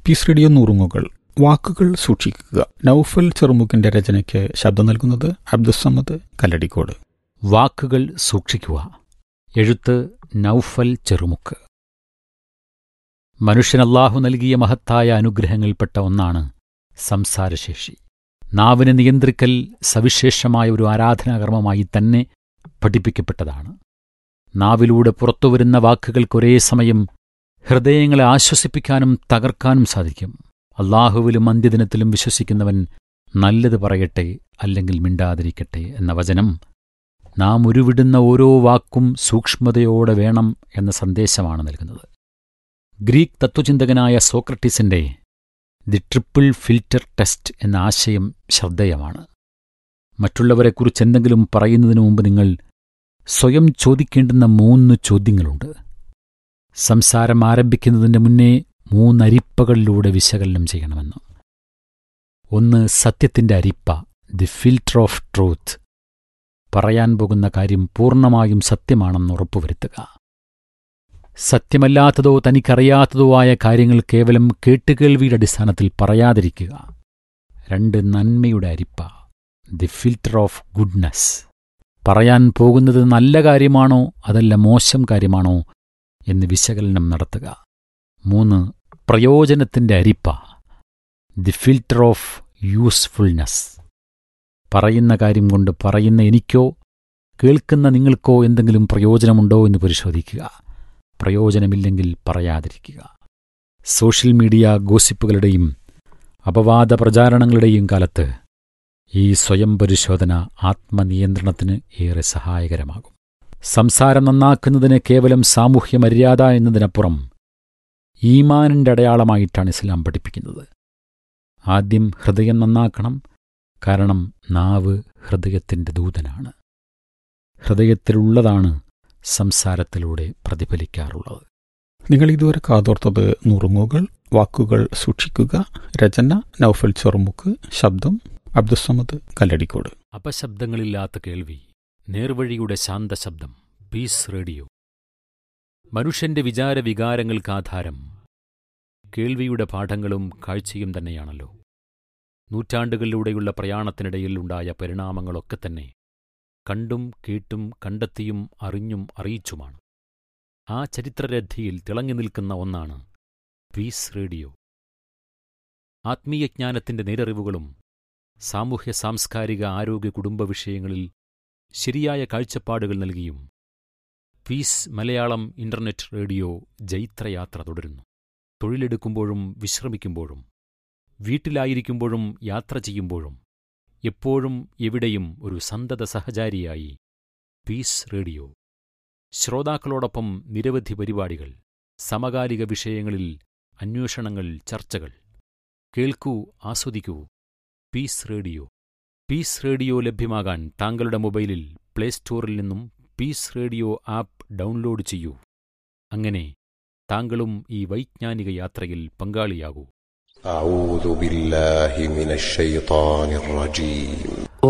piece radio നുറുങ്ങുകൾ വാക്കുകൾ സൂക്ഷിക്കുക നൌഫൽ ചെറുമുക്കിന്റെ രചനയ്ക്ക് ശബ്ദം നൽകുന്നത് അബ്ദുസമ്മദ് കല്ലടിക്കോട് വാക്കുകൾ സൂക്ഷിക്കുക എഴുത്ത് നൗഫൽ ചെറുമുക്ക് മനുഷ്യൻ അല്ലാഹു നൽകിയ മഹത്തായ അനുഗ്രഹങ്ങളിൽപ്പെട്ട ഒന്നാണ് സംസാരശേഷി നാവിനെ നിയന്ത്രിക്കൽ സവിശേഷമായ ഒരു ആരാധനാകർമ്മമായി തന്നെ പഠിപ്പിക്കപ്പെട്ടതാണ് നാവിലൂടെ പുറത്തുവരുന്ന വാക്കുകൾക്കൊരേ സമയം ഹൃദയങ്ങളെ ആശ്വസിപ്പിക്കാനും തകർക്കാനും സാധിക്കും അള്ളാഹുവിലും അന്ത്യദിനത്തിലും വിശ്വസിക്കുന്നവൻ നല്ലത് പറയട്ടെ അല്ലെങ്കിൽ മിണ്ടാതിരിക്കട്ടെ എന്ന വചനം നാം ഉരുവിടുന്ന ഓരോ വാക്കും സൂക്ഷ്മതയോടെ വേണം എന്ന സന്ദേശമാണ് നൽകുന്നത് ഗ്രീക്ക് തത്വചിന്തകനായ സോക്രട്ടീസിന്റെ ദി ട്രിപ്പിൾ ഫിൽറ്റർ ടെസ്റ്റ് എന്ന ആശയം ശ്രദ്ധേയമാണ് മറ്റുള്ളവരെക്കുറിച്ച് എന്തെങ്കിലും പറയുന്നതിനു മുമ്പ് നിങ്ങൾ സ്വയം ചോദിക്കേണ്ടുന്ന മൂന്ന് ചോദ്യങ്ങളുണ്ട് സംസാരം ആരംഭിക്കുന്നതിന് മുന്നേ മൂന്നരിപ്പകളിലൂടെ വിശകലനം ചെയ്യണമെന്ന് ഒന്ന് സത്യത്തിന്റെ അരിപ്പ ദി ഫിൽറ്റർ ഓഫ് ട്രൂത്ത് പറയാൻ പോകുന്ന കാര്യം പൂർണ്ണമായും സത്യമാണെന്ന് ഉറപ്പുവരുത്തുക സത്യമല്ലാത്തതോ തനിക്കറിയാത്തതോ ആയ കാര്യങ്ങൾ കേവലം കേട്ടുകേൾവിയുടെ അടിസ്ഥാനത്തിൽ പറയാതിരിക്കുക രണ്ട് നന്മയുടെ അരിപ്പ ദി ഫിൽറ്റർ ഓഫ് ഗുഡ്നസ് പറയാൻ പോകുന്നത് നല്ല കാര്യമാണോ അതല്ല മോശം കാര്യമാണോ എന്ന് വിശകലനം നടത്തുക മൂന്ന് പ്രയോജനത്തിന്റെ അരിപ്പ ദി ഫിൽറ്റർ ഓഫ് യൂസ്ഫുൾനെസ് പറയുന്ന കാര്യം കൊണ്ട് പറയുന്ന എനിക്കോ കേൾക്കുന്ന നിങ്ങൾക്കോ എന്തെങ്കിലും പ്രയോജനമുണ്ടോ എന്ന് പരിശോധിക്കുക പ്രയോജനമില്ലെങ്കിൽ പറയാതിരിക്കുക സോഷ്യൽ മീഡിയ ഗോസിപ്പുകളുടെയും അപവാദ പ്രചാരണങ്ങളുടെയും കാലത്ത് ഈ സ്വയം പരിശോധന ആത്മനിയന്ത്രണത്തിന് ഏറെ സഹായകരമാകും സംസാരം നന്നാക്കുന്നതിന് കേവലം സാമൂഹ്യ മര്യാദ എന്നതിനപ്പുറം ഈമാനിന്റെ അടയാളമായിട്ടാണ് ഇസ്ലാം പഠിപ്പിക്കുന്നത് ആദ്യം ഹൃദയം നന്നാക്കണം കാരണം നാവ് ഹൃദയത്തിന്റെ ദൂതനാണ് ഹൃദയത്തിലുള്ളതാണ് സംസാരത്തിലൂടെ പ്രതിഫലിക്കാറുള്ളത് നിങ്ങൾ ഇതുവരെ കാതോർത്തത് നുറുങ്ങുകൾ വാക്കുകൾ സൂക്ഷിക്കുക രചന നൌഫൽ ചെറുമുക്ക് ശബ്ദം അബ്ദുസമ്മദ് കല്ലടിക്കോട് അപശബ്ദങ്ങളില്ലാത്ത കേൾവി നേർവഴിയുടെ ശാന്തശബ്ദം പീസ് റേഡിയോ മനുഷ്യന്റെ വിചാര വികാരങ്ങൾക്കാധാരം കേൾവിയുടെ പാഠങ്ങളും കാഴ്ചയും തന്നെയാണല്ലോ നൂറ്റാണ്ടുകളിലൂടെയുള്ള പ്രയാണത്തിനിടയിൽ ഉണ്ടായ പരിണാമങ്ങളൊക്കെ തന്നെ കണ്ടും കേട്ടും കണ്ടെത്തിയും അറിഞ്ഞും അറിയിച്ചുമാണ് ആ ചരിത്രരഥിയിൽ തിളങ്ങി നിൽക്കുന്ന ഒന്നാണ് പീസ് റേഡിയോ ആത്മീയജ്ഞാനത്തിന്റെ നേരറിവുകളും സാമൂഹ്യ സാംസ്കാരിക ആരോഗ്യ കുടുംബ വിഷയങ്ങളിൽ ശരിയായ കാഴ്ചപ്പാടുകൾ നൽകിയും പീസ് മലയാളം ഇന്റർനെറ്റ് റേഡിയോ ജൈത്രയാത്ര തുടരുന്നു തൊഴിലെടുക്കുമ്പോഴും വിശ്രമിക്കുമ്പോഴും വീട്ടിലായിരിക്കുമ്പോഴും യാത്ര ചെയ്യുമ്പോഴും എപ്പോഴും എവിടെയും ഒരു സന്തത സഹചാരിയായി പീസ് റേഡിയോ ശ്രോതാക്കളോടൊപ്പം നിരവധി പരിപാടികൾ സമകാലിക വിഷയങ്ങളിൽ അന്വേഷണങ്ങൾ ചർച്ചകൾ കേൾക്കൂ ആസ്വദിക്കൂ പീസ് റേഡിയോ പീസ് റേഡിയോ ലഭ്യമാകാൻ താങ്കളുടെ മൊബൈലിൽ പ്ലേ സ്റ്റോറിൽ നിന്നും പീസ് റേഡിയോ ആപ്പ് ഡൗൺലോഡ് ചെയ്യൂ അങ്ങനെ താങ്കളും ഈ വൈജ്ഞാനിക യാത്രയിൽ പങ്കാളിയാകൂ أعوذ بالله من الشيطان الرجيم